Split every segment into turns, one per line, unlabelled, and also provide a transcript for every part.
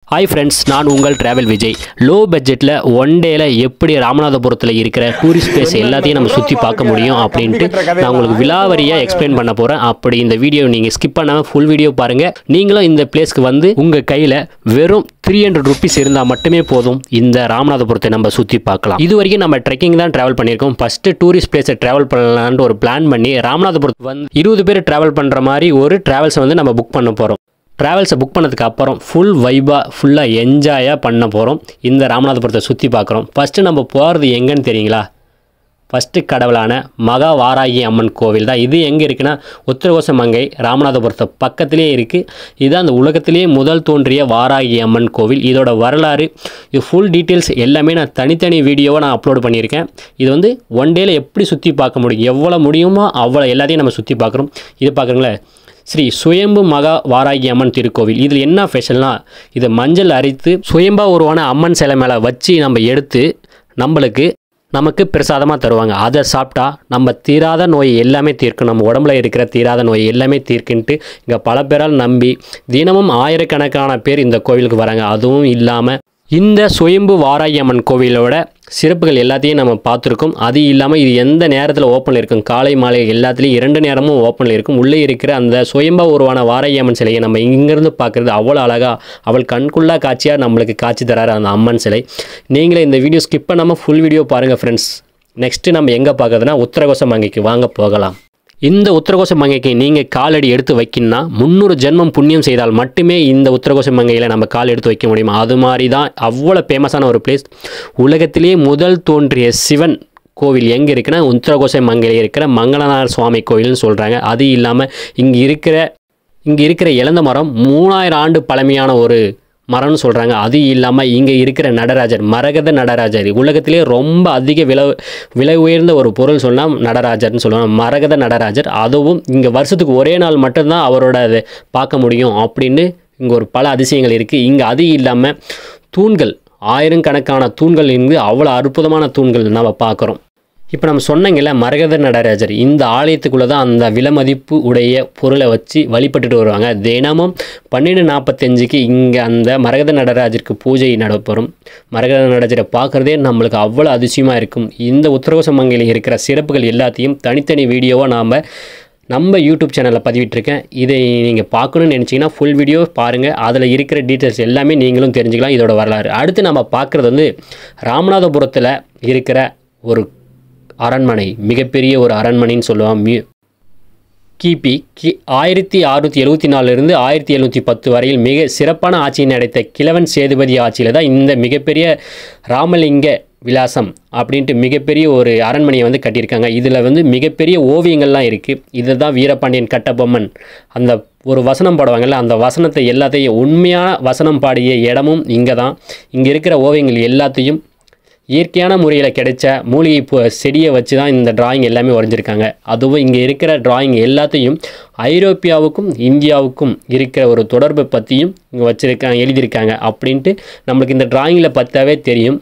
hi friends நான் உங்கள் travel Vijay low பட்ஜெட்டில் ஒன் டேல எப்படி ராமநாதபுரத்தில் இருக்கிற டூரிஸ்ட் பிளேஸ் எல்லாத்தையும் நம்ம சுற்றி பார்க்க முடியும் அப்படின்ட்டு நான் உங்களுக்கு விலாவரியாக எக்ஸ்பிளைன் பண்ண போகிறேன் அப்படி இந்த வீடியோ நீங்கள் ஸ்கிப் பண்ணாமல் ஃபுல் வீடியோ பாருங்கள் நீங்களும் இந்த பிளேஸ்க்கு வந்து உங்கள் கையில் வெறும் த்ரீ ஹண்ட்ரட் ருபீஸ் இருந்தால் மட்டுமே போதும் இந்த ராமநாதபுரத்தை நம்ம சுற்றி பார்க்கலாம் இது வரைக்கும் நம்ம ட்ரெக்கிங் தான் ட்ராவல் பண்ணியிருக்கோம் ஃபஸ்ட்டு டூரிஸ்ட் பிளேஸை ட்ராவல் பண்ணலான்ட்டு ஒரு பிளான் பண்ணி ராமநாதபுரத்துக்கு வந்து இருபது பேர் ட்ராவல் பண்ணுற மாதிரி ஒரு ட்ராவல்ஸை வந்து நம்ம புக் பண்ண போகிறோம் ட்ராவல்ஸை புக் பண்ணதுக்கு அப்புறம் ஃபுல் வைபாக ஃபுல்லாக என்ஜாயாக பண்ண போகிறோம் இந்த ராமநாதபுரத்தை சுற்றி பார்க்குறோம் ஃபஸ்ட்டு நம்ம போகிறது எங்கன்னு தெரியுங்களா ஃபஸ்ட்டு கடவுளான மகா வாராகி அம்மன் கோவில் தான் இது எங்கே இருக்குன்னா உத்தரகோசமங்கை ராமநாதபுரத்தை பக்கத்திலே இருக்குது இதுதான் அந்த உலகத்திலேயே முதல் தோன்றிய வாராகி அம்மன் கோவில் இதோட வரலாறு இது ஃபுல் டீட்டெயில்ஸ் எல்லாமே நான் தனித்தனி வீடியோவை நான் அப்லோட் பண்ணியிருக்கேன் இது வந்து ஒன் டேல எப்படி சுற்றி பார்க்க முடியும் எவ்வளோ முடியுமோ அவ்வளோ எல்லாத்தையும் நம்ம சுற்றி பார்க்குறோம் இது பார்க்குறீங்களே ஸ்ரீ சுயம்பு மகா வாராகி அம்மன் திருக்கோவில் இதில் என்ன ஸ்பெஷல்னா இது மஞ்சள் அரைத்து சுயம்பா உருவான அம்மன் சிலை மேலே வச்சு நம்ம எடுத்து நம்மளுக்கு நமக்கு பிரசாதமாக தருவாங்க அதை சாப்பிட்டா நம்ம தீராத நோய் எல்லாமே தீர்க்கும் நம்ம உடம்புல இருக்கிற தீராத நோய் எல்லாமே தீர்க்குன்ட்டு இங்கே பல பேரால் நம்பி தினமும் ஆயிரக்கணக்கான பேர் இந்த கோவிலுக்கு வராங்க அதுவும் இல்லாமல் இந்த சுயம்பு வாராகி அம்மன் கோவிலோட சிறப்புகள் எல்லாத்தையும் நம்ம பார்த்துருக்கோம் அது இல்லாமல் இது எந்த நேரத்தில் ஓப்பனில் இருக்கும் காலை மாலை எல்லாத்துலேயும் இரண்டு நேரமும் ஓப்பனில் இருக்கும் உள்ளே இருக்கிற அந்த சுயம்பா உருவான வாராகி அம்மன் சிலையை நம்ம இங்கேருந்து பார்க்குறது அவ்வளோ அழகாக அவள் கண்குள்ளா காட்சியாக நம்மளுக்கு காட்சி தராரு அந்த அம்மன் சிலை நீங்களே இந்த வீடியோ ஸ்கிப் பண்ணாமல் ஃபுல் வீடியோ பாருங்கள் ஃப்ரெண்ட்ஸ் நெக்ஸ்ட்டு நம்ம எங்கே பார்க்குறதுனா உத்தரகோசம் அங்கேக்கு வாங்க போகலாம் இந்த உத்தரகோச மங்கைக்கு நீங்கள் காலடி எடுத்து வைக்கணும்னா முந்நூறு ஜென்மம் புண்ணியம் செய்தால் மட்டுமே இந்த உத்தரகோச மங்கையில் நம்ம கால் எடுத்து வைக்க முடியும் அது மாதிரி தான் அவ்வளோ ஃபேமஸான ஒரு பிளேஸ் உலகத்திலேயே முதல் தோன்றிய சிவன் கோவில் எங்கே இருக்குன்னா உத்தரகோச மங்கையில் இருக்கிற மங்களநாதர் சுவாமி கோவில்னு சொல்கிறாங்க அது இல்லாமல் இங்கே இருக்கிற இங்கே இருக்கிற இழந்த மரம் மூணாயிரம் ஆண்டு பழமையான ஒரு மரம்னு சொல்கிறாங்க அது இல்லாமல் இங்கே இருக்கிற நடராஜர் மரகத நடராஜர் உலகத்திலே ரொம்ப அதிக விலை விலை உயர்ந்த ஒரு பொருள் சொன்னால் நடராஜர்னு சொல்லுவாங்க மரகத நடராஜர் அதுவும் இங்கே வருஷத்துக்கு ஒரே நாள் மட்டும்தான் அவரோட அதை பார்க்க முடியும் அப்படின்னு இங்கே ஒரு பல அதிசயங்கள் இருக்குது இங்கே அது இல்லாமல் தூண்கள் ஆயிரக்கணக்கான தூண்கள் இங்கு அவ்வளோ அற்புதமான தூண்கள் நம்ம பார்க்குறோம் இப்போ நம்ம சொன்னீங்கல்ல மரகத நடராஜர் இந்த ஆலயத்துக்குள்ளே தான் அந்த விலைமதிப்பு உடைய பொருளை வச்சு வழிபட்டுட்டு வருவாங்க தினமும் பன்னெண்டு நாற்பத்தஞ்சுக்கு இங்கே அந்த மரகத நடராஜருக்கு பூஜை நடைபெறும் மரகத நடராஜரை பார்க்குறதே நம்மளுக்கு அவ்வளோ அதிசயமாக இருக்கும் இந்த உத்தரகோச மங்கையில் இருக்கிற சிறப்புகள் எல்லாத்தையும் தனித்தனி வீடியோவாக நாம் நம்ம யூடியூப் சேனலில் பதிவிட்டிருக்கேன் இதை நீங்கள் பார்க்கணும்னு நினச்சிங்கன்னா ஃபுல் வீடியோ பாருங்கள் அதில் இருக்கிற டீட்டெயில்ஸ் எல்லாமே நீங்களும் தெரிஞ்சுக்கலாம் இதோட வரலாறு அடுத்து நம்ம பார்க்குறது வந்து ராமநாதபுரத்தில் இருக்கிற ஒரு அரண்மனை மிகப்பெரிய ஒரு அரண்மனைன்னு சொல்லுவான் மியூ கிபி கி ஆயிரத்தி அறுநூற்றி எழுபத்தி நாலுலேருந்து ஆயிரத்தி எழுநூற்றி பத்து வரையில் மிக சிறப்பான ஆட்சியை நடத்த கிழவன் சேதுபதி ஆட்சியில் தான் இந்த மிகப்பெரிய ராமலிங்க விலாசம் அப்படின்ட்டு மிகப்பெரிய ஒரு அரண்மனையை வந்து கட்டியிருக்காங்க இதில் வந்து மிகப்பெரிய ஓவியங்கள்லாம் இருக்குது இதை தான் வீரபாண்டியன் கட்டபொம்மன் அந்த ஒரு வசனம் பாடுவாங்கல்ல அந்த வசனத்தை எல்லாத்தையும் உண்மையான வசனம் பாடிய இடமும் இங்கே தான் இங்கே இருக்கிற ஓவியங்கள் எல்லாத்தையும் இயற்கையான முறையில் கிடைச்ச மூலிகை பூ செடியை வச்சு தான் இந்த டிராயிங் எல்லாமே வரைஞ்சிருக்காங்க அதுவும் இங்கே இருக்கிற டிராயிங் எல்லாத்தையும் ஐரோப்பியாவுக்கும் இந்தியாவுக்கும் இருக்கிற ஒரு தொடர்பை பற்றியும் இங்கே வச்சுருக்காங்க எழுதியிருக்காங்க அப்படின்ட்டு நம்மளுக்கு இந்த டிராயிங்கில் பார்த்தாவே தெரியும்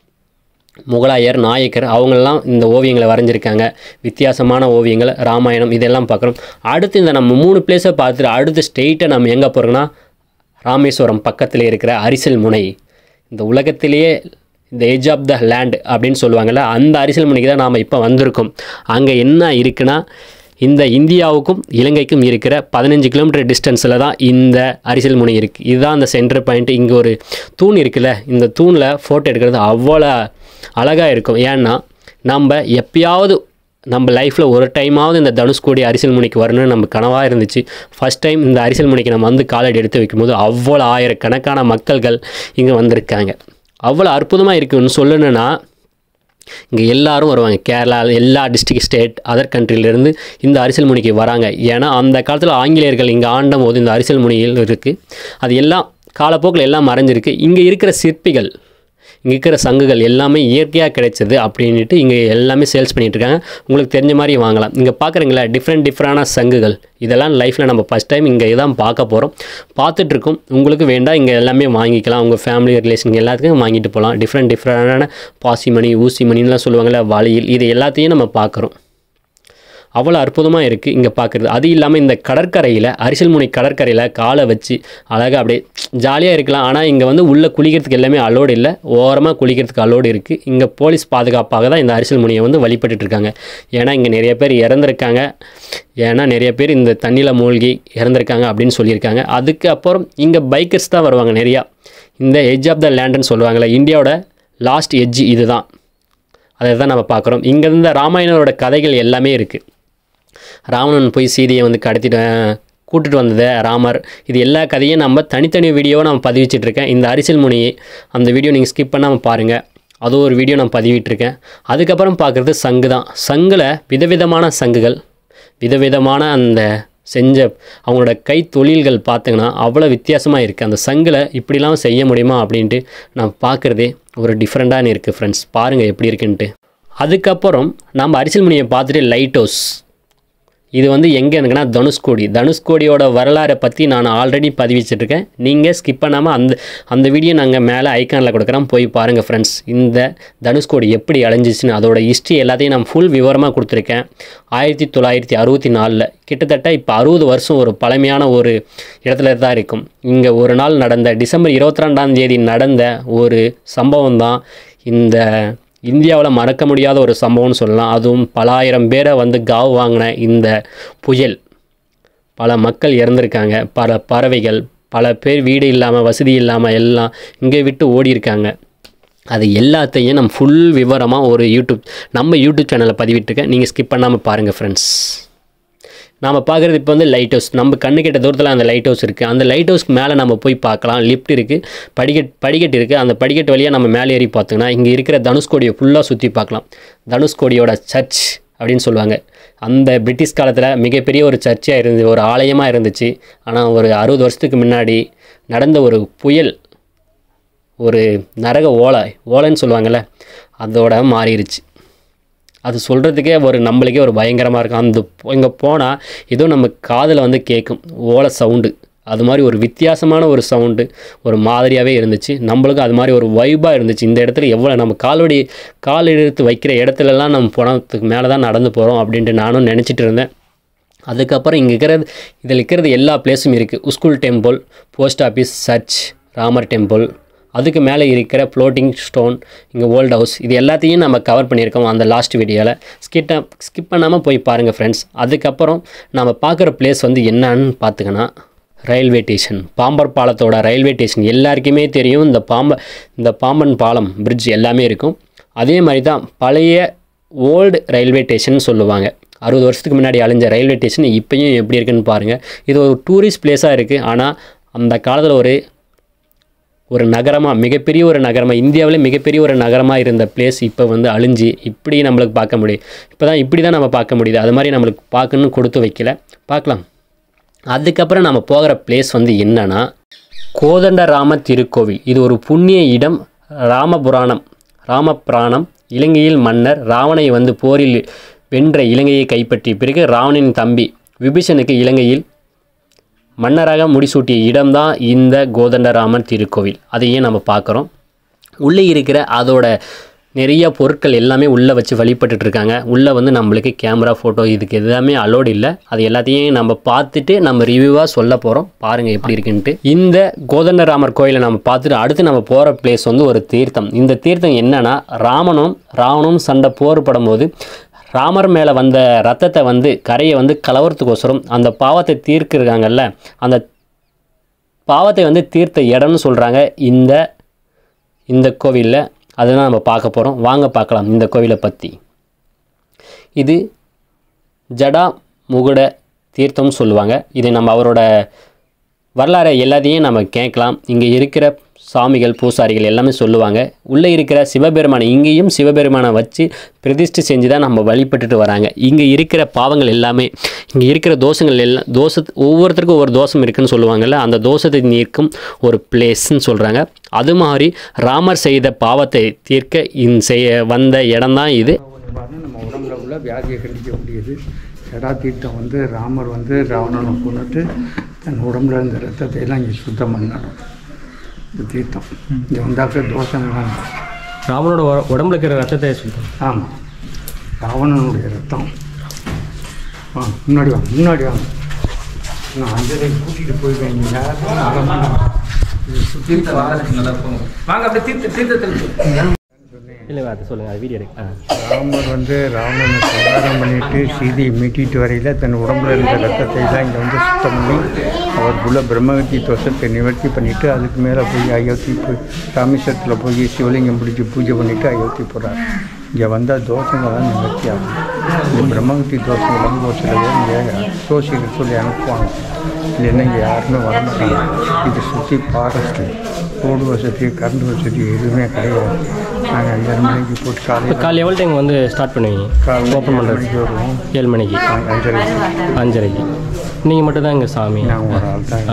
முகலாயர் நாயக்கர் அவங்களெல்லாம் இந்த ஓவியங்களை வரைஞ்சிருக்காங்க வித்தியாசமான ஓவியங்கள் ராமாயணம் இதெல்லாம் பார்க்குறோம் அடுத்து இந்த நம்ம மூணு பிளேஸை பார்த்துட்டு அடுத்து ஸ்டெயிட்டாக நம்ம எங்கே போகிறோம்னா ராமேஸ்வரம் பக்கத்தில் இருக்கிற அரிசல் முனை இந்த உலகத்திலேயே இந்த ஏஜ் ஆஃப் த லேண்ட் அப்படின்னு சொல்லுவாங்கள்ல அந்த அரிசல் முனைக்கு தான் நாம் இப்போ வந்திருக்கோம் அங்கே என்ன இருக்குன்னா இந்த இந்தியாவுக்கும் இலங்கைக்கும் இருக்கிற பதினஞ்சு கிலோமீட்டர் டிஸ்டன்ஸில் தான் இந்த அரிசல் முனை இருக்குது இதுதான் அந்த சென்டர் பாயிண்ட் இங்கே ஒரு தூண் இருக்குல்ல இந்த தூணில் ஃபோட்டோ எடுக்கிறது அவ்வளோ அழகாக இருக்கும் ஏன்னா நம்ம எப்பயாவது நம்ம லைஃப்பில் ஒரு டைமாவது இந்த தனுஷ்கோடி அரிசல் முனைக்கு வரணும்னு நம்ம கனவாக இருந்துச்சு ஃபஸ்ட் டைம் இந்த அரிசல் முனைக்கு நம்ம வந்து காலடி எடுத்து வைக்கும்போது அவ்வளோ ஆயிரக்கணக்கான மக்கள்கள் இங்கே வந்திருக்காங்க அவ்வளோ அற்புதமாக இருக்குன்னு சொல்லணுன்னா இங்கே எல்லாரும் வருவாங்க கேரளா எல்லா டிஸ்ட்ரிக்ட் ஸ்டேட் அதர் கண்ட்ரிலேருந்து இந்த அரிசல் முனிக்கு வராங்க ஏன்னா அந்த காலத்தில் ஆங்கிலேயர்கள் இங்கே ஆண்டும் போது இந்த அரிசல் முனியில் இருக்குது அது எல்லாம் காலப்போக்கில் எல்லாம் மறைஞ்சிருக்கு இங்கே இருக்கிற சிற்பிகள் இங்கே இருக்கிற சங்குகள் எல்லாமே இயற்கையாக கிடைச்சது அப்படின்ட்டு இங்கே எல்லாமே சேல்ஸ் பண்ணிகிட்டு இருக்காங்க உங்களுக்கு தெரிஞ்ச மாதிரி வாங்கலாம் இங்கே பார்க்குறீங்களா டிஃப்ரெண்ட் டிஃப்ரெண்டான சங்குகள் இதெல்லாம் லைஃப்பில் நம்ம ஃபஸ்ட் டைம் இங்கே இதான் பார்க்க போகிறோம் பார்த்துட்ருக்கோம் உங்களுக்கு வேண்டாம் இங்கே எல்லாமே வாங்கிக்கலாம் உங்கள் ஃபேமிலி ரிலேஷன் எல்லாத்துக்கும் வாங்கிட்டு போகலாம் டிஃப்ரெண்ட் டிஃப்ரெண்டான பாசி மணி ஊசி மணின்லாம் சொல்லுவாங்கள்ல வளையல் இது எல்லாத்தையும் நம்ம பார்க்குறோம் அவ்வளோ அற்புதமாக இருக்குது இங்கே பார்க்குறது அது இல்லாமல் இந்த கடற்கரையில் அரிசல்முனை கடற்கரையில் காலை வச்சு அழகாக அப்படியே ஜாலியாக இருக்கலாம் ஆனால் இங்கே வந்து உள்ளே குளிக்கிறதுக்கு எல்லாமே அலோடு இல்லை ஓரமாக குளிக்கிறதுக்கு அலோடு இருக்குது இங்கே போலீஸ் பாதுகாப்பாக தான் இந்த அரிசல்முனியை வந்து வழிபட்டுட்டு இருக்காங்க ஏன்னா இங்கே நிறைய பேர் இறந்துருக்காங்க ஏன்னா நிறைய பேர் இந்த தண்ணியில் மூழ்கி இறந்துருக்காங்க அப்படின்னு சொல்லியிருக்காங்க அதுக்கு அப்புறம் இங்கே பைக்கர்ஸ் தான் வருவாங்க நிறையா இந்த எட்ஜ் ஆஃப் த லேண்டுன்னு சொல்லுவாங்கள்ல இந்தியாவோட லாஸ்ட் எட்ஜ் இதுதான் அதை தான் நம்ம பார்க்குறோம் இங்கே இருந்த ராமாயணரோட கதைகள் எல்லாமே இருக்குது ராவணன் போய் சீதையை வந்து கடத்திட்டு கூட்டிட்டு வந்தது ராமர் இது எல்லா கதையும் நம்ம தனித்தனி வீடியோவை நம்ம பதிவிச்சிட்ருக்கேன் இந்த அரிசல் முனி அந்த வீடியோ நீங்கள் ஸ்கிப் பண்ணாமல் பாருங்கள் அது ஒரு வீடியோ நான் பதிவிட்டிருக்கேன் அதுக்கப்புறம் பார்க்குறது சங்கு தான் சங்கில் விதவிதமான சங்குகள் விதவிதமான அந்த செஞ்ச அவங்களோட கை தொழில்கள் பார்த்தீங்கன்னா அவ்வளோ வித்தியாசமாக இருக்குது அந்த சங்கில் இப்படிலாம் செய்ய முடியுமா அப்படின்ட்டு நான் பார்க்குறதே ஒரு டிஃப்ரெண்ட்டான இருக்குது ஃப்ரெண்ட்ஸ் பாருங்கள் எப்படி இருக்குன்ட்டு அதுக்கப்புறம் நம்ம அரிசல் முனியை பார்த்துட்டு லைட் ஹவுஸ் இது வந்து எங்கே இருக்குன்னா தனுஷ்கோடி தனுஷ்கோடியோட வரலாறை பற்றி நான் ஆல்ரெடி பதிவிச்சிட்ருக்கேன் நீங்கள் ஸ்கிப் பண்ணாமல் அந்த அந்த வீடியோ நாங்கள் மேலே ஐக்கானில் கொடுக்குறோம் போய் பாருங்கள் ஃப்ரெண்ட்ஸ் இந்த தனுஷ்கோடி எப்படி அழிஞ்சிச்சுன்னு அதோட ஹிஸ்ட்ரி எல்லாத்தையும் நான் ஃபுல் விவரமாக கொடுத்துருக்கேன் ஆயிரத்தி தொள்ளாயிரத்தி அறுபத்தி நாலில் கிட்டத்தட்ட இப்போ அறுபது வருஷம் ஒரு பழமையான ஒரு இடத்துல தான் இருக்கும் இங்கே ஒரு நாள் நடந்த டிசம்பர் இருபத்தி ரெண்டாம் தேதி நடந்த ஒரு சம்பவம் தான் இந்த இந்தியாவில் மறக்க முடியாத ஒரு சம்பவம்னு சொல்லலாம் அதுவும் பல ஆயிரம் பேரை வந்து காவு வாங்கின இந்த புயல் பல மக்கள் இறந்துருக்காங்க பல பறவைகள் பல பேர் வீடு இல்லாமல் வசதி இல்லாமல் எல்லாம் இங்கே விட்டு ஓடி இருக்காங்க அது எல்லாத்தையும் நம்ம ஃபுல் விவரமாக ஒரு யூடியூப் நம்ம யூடியூப் சேனலில் பதிவிட்டிருக்கேன் நீங்கள் ஸ்கிப் பண்ணாமல் பாருங்கள் ஃப்ரெண்ட்ஸ் நாம் பார்க்குறது இப்போ வந்து லைட் ஹவுஸ் நம்ம கண்ணு கிட்ட தூரத்தில் அந்த லைட் ஹவுஸ் இருக்குது அந்த லைட் ஹவுஸ்க்கு மேலே நம்ம போய் பார்க்கலாம் லிஃப்ட் இருக்குது படிக்கட் படிக்கட்டு இருக்குது அந்த படிக்கட்டு வழியாக நம்ம மேலே ஏறி பார்த்தோங்கன்னா இங்கே இருக்கிற தனுஷ்கோடியை ஃபுல்லாக சுற்றி பார்க்கலாம் தனுஷ்கோடியோட சர்ச் அப்படின்னு சொல்லுவாங்க அந்த பிரிட்டிஷ் காலத்தில் மிகப்பெரிய ஒரு சர்ச்சாக இருந்து ஒரு ஆலயமாக இருந்துச்சு ஆனால் ஒரு அறுபது வருஷத்துக்கு முன்னாடி நடந்த ஒரு புயல் ஒரு நரக ஓலை ஓலைன்னு சொல்லுவாங்கள்ல அதோட மாறிடுச்சு அது சொல்கிறதுக்கே ஒரு நம்மளுக்கே ஒரு பயங்கரமாக இருக்கும் அந்த இங்கே போனால் ஏதோ நம்ம காதில் வந்து கேட்கும் ஓலை சவுண்டு அது மாதிரி ஒரு வித்தியாசமான ஒரு சவுண்டு ஒரு மாதிரியாகவே இருந்துச்சு நம்மளுக்கும் அது மாதிரி ஒரு வைபாக இருந்துச்சு இந்த இடத்துல எவ்வளோ நம்ம காலோடி கால் எடுத்து வைக்கிற இடத்துலலாம் நம்ம போனதுக்கு மேலே தான் நடந்து போகிறோம் அப்படின்ட்டு நானும் நினச்சிட்டு இருந்தேன் அதுக்கப்புறம் இங்கே இருக்கிறது இதில் இருக்கிறது எல்லா பிளேஸும் இருக்குது school temple post office church Ramar temple அதுக்கு மேலே இருக்கிற ஃப்ளோட்டிங் ஸ்டோன் இங்கே ஓல்ட் ஹவுஸ் இது எல்லாத்தையும் நம்ம கவர் பண்ணியிருக்கோம் அந்த லாஸ்ட் வீடியோவில் ஸ்கிட்ட ஸ்கிப் பண்ணாமல் போய் பாருங்கள் ஃப்ரெண்ட்ஸ் அதுக்கப்புறம் நம்ம பார்க்குற பிளேஸ் வந்து என்னன்னு பார்த்துக்கன்னா ரயில்வே ஸ்டேஷன் பாம்பர் பாலத்தோட ரயில்வே ஸ்டேஷன் எல்லாருக்குமே தெரியும் இந்த பாம்ப இந்த பாம்பன் பாலம் பிரிட்ஜ் எல்லாமே இருக்கும் அதே மாதிரி தான் பழைய ஓல்டு ரயில்வே ஸ்டேஷன் சொல்லுவாங்க அறுபது வருஷத்துக்கு முன்னாடி அழிஞ்ச ரயில்வே ஸ்டேஷன் இப்போயும் எப்படி இருக்குன்னு பாருங்கள் இது ஒரு டூரிஸ்ட் பிளேஸாக இருக்குது ஆனால் அந்த காலத்தில் ஒரு ஒரு நகரமாக மிகப்பெரிய ஒரு நகரமாக இந்தியாவிலே மிகப்பெரிய ஒரு நகரமாக இருந்த பிளேஸ் இப்போ வந்து அழிஞ்சு இப்படி நம்மளுக்கு பார்க்க முடியும் இப்போ தான் இப்படி தான் நம்ம பார்க்க முடியுது அது மாதிரி நம்மளுக்கு பார்க்கணும்னு கொடுத்து வைக்கல பார்க்கலாம் அதுக்கப்புறம் நம்ம போகிற பிளேஸ் வந்து என்னன்னா கோதண்டராம திருக்கோவில் இது ஒரு புண்ணிய இடம் ராமபுராணம் ராமபுராணம் இலங்கையில் மன்னர் ராவணை வந்து போரில் வென்ற இலங்கையை கைப்பற்றிய பிறகு ராவணனின் தம்பி விபீஷனுக்கு இலங்கையில் மன்னராக முடிசூட்டிய இடம்தான் இந்த கோதண்டராமன் திருக்கோவில் அதையே நம்ம பார்க்குறோம் உள்ளே இருக்கிற அதோட நிறைய பொருட்கள் எல்லாமே உள்ளே வச்சு வழிபட்டுட்டு இருக்காங்க உள்ளே வந்து நம்மளுக்கு கேமரா ஃபோட்டோ இதுக்கு எல்லாமே அலோடு இல்லை அது எல்லாத்தையும் நம்ம பார்த்துட்டு நம்ம ரிவ்யூவாக சொல்ல போகிறோம் பாருங்கள் எப்படி இருக்குன்ட்டு இந்த கோதண்டராமர் கோயிலை நம்ம பார்த்துட்டு அடுத்து நம்ம போகிற பிளேஸ் வந்து ஒரு தீர்த்தம் இந்த தீர்த்தம் என்னன்னா ராமனும் ராவணும் சண்டை போர் படும்போது ராமர் மேலே வந்த ரத்தத்தை வந்து கரையை வந்து கலவரத்துக்கோசரம் அந்த பாவத்தை தீர்க்கிருக்காங்கல்ல அந்த பாவத்தை வந்து தீர்த்த இடம்னு சொல்கிறாங்க இந்த இந்த கோவிலில் அதுதான் நம்ம பார்க்க போகிறோம் வாங்க பார்க்கலாம் இந்த கோவிலை பற்றி இது ஜடா முகுட தீர்த்தம்னு சொல்லுவாங்க இது நம்ம அவரோட வரலாறை எல்லாத்தையும் நம்ம கேட்கலாம் இங்கே இருக்கிற சாமிகள் பூசாரிகள் எல்லாமே சொல்லுவாங்க உள்ளே இருக்கிற சிவபெருமானை இங்கேயும் சிவபெருமானை வச்சு பிரதிஷ்டை செஞ்சு தான் நம்ம வழிபட்டுட்டு வராங்க இங்கே இருக்கிற பாவங்கள் எல்லாமே இங்கே இருக்கிற தோஷங்கள் எல்லாம் தோஷ ஒவ்வொருத்தருக்கும் ஒவ்வொரு தோஷம் இருக்குன்னு சொல்லுவாங்கல்ல அந்த தோஷத்தை நீக்கும் ஒரு பிளேஸ்ன்னு சொல்கிறாங்க அது மாதிரி ராமர் செய்த பாவத்தை தீர்க்க இந் செய்ய வந்த இடம்தான் இது
கொஞ்சம் பாருங்க நம்ம உடம்புல உள்ள வியாதியை கண்டிக்கக்கூடியது ஜடா தீர்த்தம் வந்து ராமர் வந்து ராவணனை கொண்டுட்டு தன் உடம்புல இருந்த ரத்தத்தை எல்லாம் இங்கே சுத்தம் பண்ணணும் இந்த தீர்த்தம் இங்கே வந்தாக்க தோஷங்கள்லாம்
ராமனோட உட- உடம்புல இருக்கிற ரத்தத்தை சொல்லிட்டோம்
ஆமாம் ராவணனுடைய ரத்தம் ஆ முன்னாடி வாங்க முன்னாடி வாங்க நான் அஞ்சரை கூட்டிகிட்டு போயிருக்கேன் நீங்கள் யாரும் அரை மணி நேரம் இது சுற்றி
வாங்க அப்படியே தீர்த்த தீர்த்தத்தில்
இல்லை அதை சொல்லுங்கள் அது வீடியோ எடுக்க
ராமர் வந்து ராவணனை சம்ஹாரம் பண்ணிட்டு சீதையை மீட்டிட்டு வரையில் தன் உடம்புல இருந்த ரத்தத்தை எல்லாம் இங்கே வந்து சுத்தம் பண்ணி அவருக்குள்ள பிரம்மகத்தி தோஷத்தை நிவர்த்தி பண்ணிட்டு அதுக்கு மேலே போய் அயோத்தி போய் ராமேஸ்வரத்தில் போய் சிவலிங்கம் பிடிச்சி பூஜை பண்ணிட்டு அயோத்தி போகிறார் இங்கே வந்தால் தோஷங்கள்லாம் நிவர்த்தி ஆகும் இந்த பிரம்மகத்தி தோஷங்கள் வந்து ஒரு சில பேர் இங்கே சோசியல் சொல்லி அனுப்புவாங்க இல்லைன்னா இங்கே யாருமே வர மாட்டாங்க இது சுற்றி ஃபாரஸ்ட்டு ரோடு வசதி கரண்ட் வசதி எதுவுமே கிடையாது நாங்கள் அஞ்சரை மணிக்கு போட்டு காலையில்
காலையில் எவ்வளோ டைம் வந்து ஸ்டார்ட் பண்ணுவீங்க
காலையில்
ஓப்பன் பண்ணுறது
மணிக்கு வருவோம்
ஏழு மணிக்கு
அஞ்சரை
அஞ்சரைக்கு நீங்கள் மட்டும் தான் இங்கே சாமி
நாங்கள் ஒரு ஆள் தான்
ஆ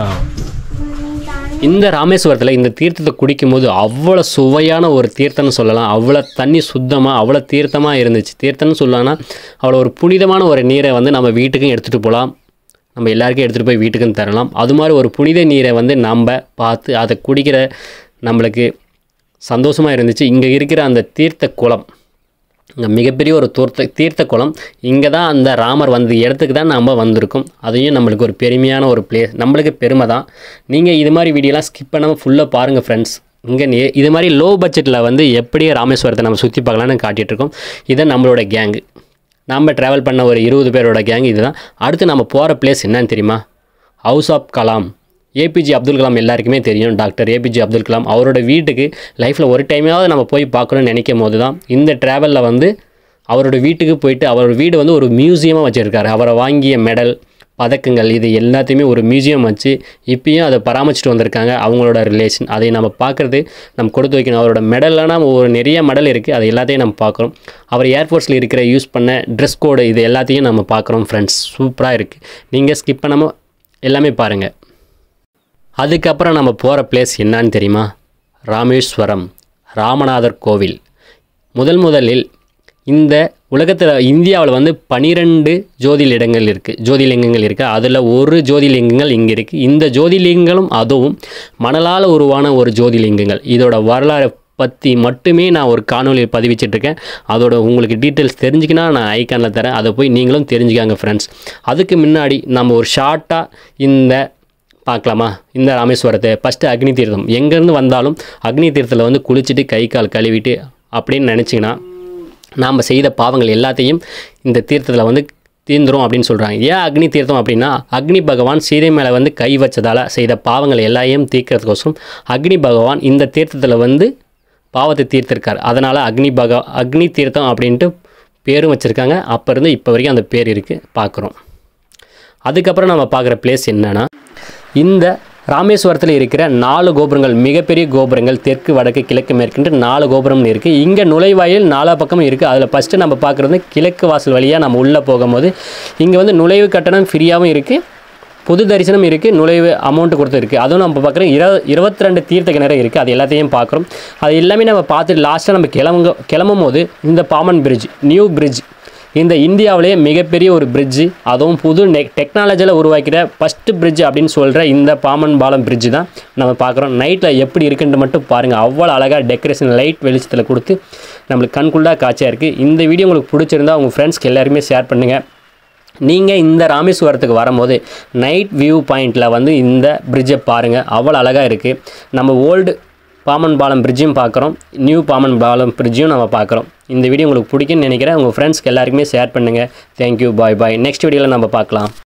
இந்த ராமேஸ்வரத்தில் இந்த தீர்த்தத்தை குடிக்கும்போது அவ்வளோ சுவையான ஒரு தீர்த்தம்னு சொல்லலாம் அவ்வளோ தண்ணி சுத்தமாக அவ்வளோ தீர்த்தமாக இருந்துச்சு தீர்த்தம்னு சொல்லலாம்னா அவ்வளோ ஒரு புனிதமான ஒரு நீரை வந்து நம்ம வீட்டுக்கும் எடுத்துகிட்டு போகலாம் நம்ம எல்லாருக்கும் எடுத்துகிட்டு போய் வீட்டுக்கும் தரலாம் அது மாதிரி ஒரு புனித நீரை வந்து நம்ம பார்த்து அதை குடிக்கிற நம்மளுக்கு சந்தோஷமாக இருந்துச்சு இங்கே இருக்கிற அந்த தீர்த்த குளம் இங்கே மிகப்பெரிய ஒரு தூர்த்த தீர்த்த குளம் இங்கே தான் அந்த ராமர் வந்த இடத்துக்கு தான் நம்ம வந்திருக்கோம் அதையும் நம்மளுக்கு ஒரு பெருமையான ஒரு பிளேஸ் நம்மளுக்கு பெருமை தான் நீங்கள் இது மாதிரி வீடியோலாம் ஸ்கிப் பண்ணாமல் ஃபுல்லாக பாருங்கள் ஃப்ரெண்ட்ஸ் இங்கே நே இது மாதிரி லோ பட்ஜெட்டில் வந்து எப்படி ராமேஸ்வரத்தை நம்ம சுற்றி பார்க்கலான்னு காட்டிகிட்டு இருக்கோம் இதை நம்மளோட கேங்கு நம்ம ட்ராவல் பண்ண ஒரு இருபது பேரோட கேங் இதுதான் அடுத்து நம்ம போகிற பிளேஸ் என்னன்னு தெரியுமா house of Kalam APJ Abdul Kalam எல்லாருக்குமே தெரியும் டாக்டர் ஏபிஜே அப்துல் கலாம் அவரோட வீட்டுக்கு லைஃப்பில் ஒரு டைமாவது நம்ம போய் பார்க்கணும்னு நினைக்கும் போது தான் இந்த ட்ராவலில் வந்து அவரோட வீட்டுக்கு போயிட்டு அவரோட வீடு வந்து ஒரு மியூசியமாக வச்சுருக்காரு அவரை வாங்கிய மெடல் பதக்கங்கள் இது எல்லாத்தையுமே ஒரு மியூசியம் வச்சு இப்பயும் அதை பராமரிச்சுட்டு வந்திருக்காங்க அவங்களோட ரிலேஷன் அதை நம்ம பார்க்குறது நம்ம கொடுத்து வைக்கணும் அவரோட மெடல்லாம் ஒரு நிறைய மெடல் இருக்குது அது எல்லாத்தையும் நம்ம பார்க்குறோம் அவர் ஏர்ஃபோர்ஸில் இருக்கிற யூஸ் பண்ண ட்ரெஸ் கோடு இது எல்லாத்தையும் நம்ம பார்க்குறோம் ஃப்ரெண்ட்ஸ் சூப்பராக இருக்குது நீங்கள் ஸ்கிப் பண்ணாமல் எல்லாமே பாருங்கள் அதுக்கப்புறம் நம்ம போகிற பிளேஸ் என்னன்னு தெரியுமா ராமேஸ்வரம் ராமநாதர் கோவில் முதல் முதலில் இந்த உலகத்தில் இந்தியாவில் வந்து பனிரெண்டு ஜோதிலிடங்கள் இருக்குது ஜோதிலிங்கங்கள் இருக்குது அதில் ஒரு ஜோதிலிங்கங்கள் இங்கே இருக்குது இந்த ஜோதிலிங்கங்களும் அதுவும் மணலால் உருவான ஒரு ஜோதிலிங்கங்கள் இதோட வரலாறு பற்றி மட்டுமே நான் ஒரு காணொலியில் பதிவிச்சிட்ருக்கேன் அதோட உங்களுக்கு டீட்டெயில்ஸ் தெரிஞ்சுக்கினா நான் ஐக்கானில் தரேன் அதை போய் நீங்களும் தெரிஞ்சுக்காங்க ஃப்ரெண்ட்ஸ் அதுக்கு முன்னாடி நம்ம ஒரு ஷார்ட்டாக இந்த பார்க்கலாமா இந்த ராமேஸ்வரத்தை ஃபஸ்ட்டு அக்னி தீர்த்தம் எங்கேருந்து வந்தாலும் அக்னி தீர்த்தத்தில் வந்து குளிச்சுட்டு கை கால் கழுவிட்டு அப்படின்னு நினச்சிங்கன்னா நாம் செய்த பாவங்கள் எல்லாத்தையும் இந்த தீர்த்தத்தில் வந்து தீர்ந்துரும் அப்படின்னு சொல்கிறாங்க ஏன் அக்னி தீர்த்தம் அப்படின்னா அக்னி பகவான் சீதை மேலே வந்து கை வச்சதால் செய்த பாவங்கள் எல்லாத்தையும் தீர்க்கறதுக்கோசரம் அக்னி பகவான் இந்த தீர்த்தத்தில் வந்து பாவத்தை தீர்த்திருக்கார் அதனால் அக்னி பக அக்னி தீர்த்தம் அப்படின்ட்டு பேரும் வச்சுருக்காங்க அப்போ இருந்து இப்போ வரைக்கும் அந்த பேர் இருக்குது பார்க்குறோம் அதுக்கப்புறம் நம்ம பார்க்குற பிளேஸ் என்னன்னா இந்த ராமேஸ்வரத்தில் இருக்கிற நாலு கோபுரங்கள் மிகப்பெரிய கோபுரங்கள் தெற்கு வடக்கு கிழக்கு மேற்குன்ட்டு நாலு கோபுரம்னு இருக்குது இங்கே நுழைவாயில் நாலா பக்கமும் இருக்குது அதில் ஃபஸ்ட்டு நம்ம பார்க்குறது கிழக்கு வாசல் வழியாக நம்ம உள்ளே போகும்போது இங்கே வந்து நுழைவு கட்டணம் ஃப்ரீயாகவும் இருக்குது பொது தரிசனம் இருக்குது நுழைவு அமௌண்ட் கொடுத்துருக்கு அதுவும் நம்ம பார்க்குறோம் இரு இருபத்தி ரெண்டு தீர்த்த கிணறு இருக்குது அது எல்லாத்தையும் பார்க்குறோம் அது எல்லாமே நம்ம பார்த்துட்டு லாஸ்ட்டாக நம்ம கிளம்புங்க கிளம்பும் போது இந்த பாமன் பிரிட்ஜ் நியூ பிரிட்ஜ் இந்த இந்தியாவிலேயே மிகப்பெரிய ஒரு பிரிட்ஜு அதுவும் புது நெ டெக்னாலஜியில் உருவாக்கிற ஃபஸ்ட்டு பிரிட்ஜ் அப்படின்னு சொல்கிற இந்த பாமன் பாலம் பிரிட்ஜு தான் நம்ம பார்க்குறோம் நைட்டில் எப்படி இருக்குன்னு மட்டும் பாருங்கள் அவ்வளோ அழகாக டெக்கரேஷன் லைட் வெளிச்சத்தில் கொடுத்து நம்மளுக்கு கண்குள்ளா காட்சியாக இருக்குது இந்த வீடியோ உங்களுக்கு பிடிச்சிருந்தா உங்கள் ஃப்ரெண்ட்ஸ்க்கு எல்லாருமே ஷேர் பண்ணுங்கள் நீங்கள் இந்த ராமேஸ்வரத்துக்கு வரும்போது நைட் வியூ பாயிண்டில் வந்து இந்த பிரிட்ஜை பாருங்கள் அவ்வளோ அழகாக இருக்குது நம்ம ஓல்டு பாமன் பாலம் பிரிட்ஜையும் பார்க்குறோம் நியூ பாமன் பாலம் பிரிட்ஜையும் நம்ம பார்க்குறோம் இந்த வீடியோ உங்களுக்கு பிடிக்கும்னு நினைக்கிறேன் உங்கள் ஃப்ரெண்ட்ஸ்க்கு எல்லாருக்குமே ஷேர் பண்ணுங்கள் தேங்க்யூ பாய் பாய் நெக்ஸ்ட் வீடியோவில் நம்ம பார்க்கலாம்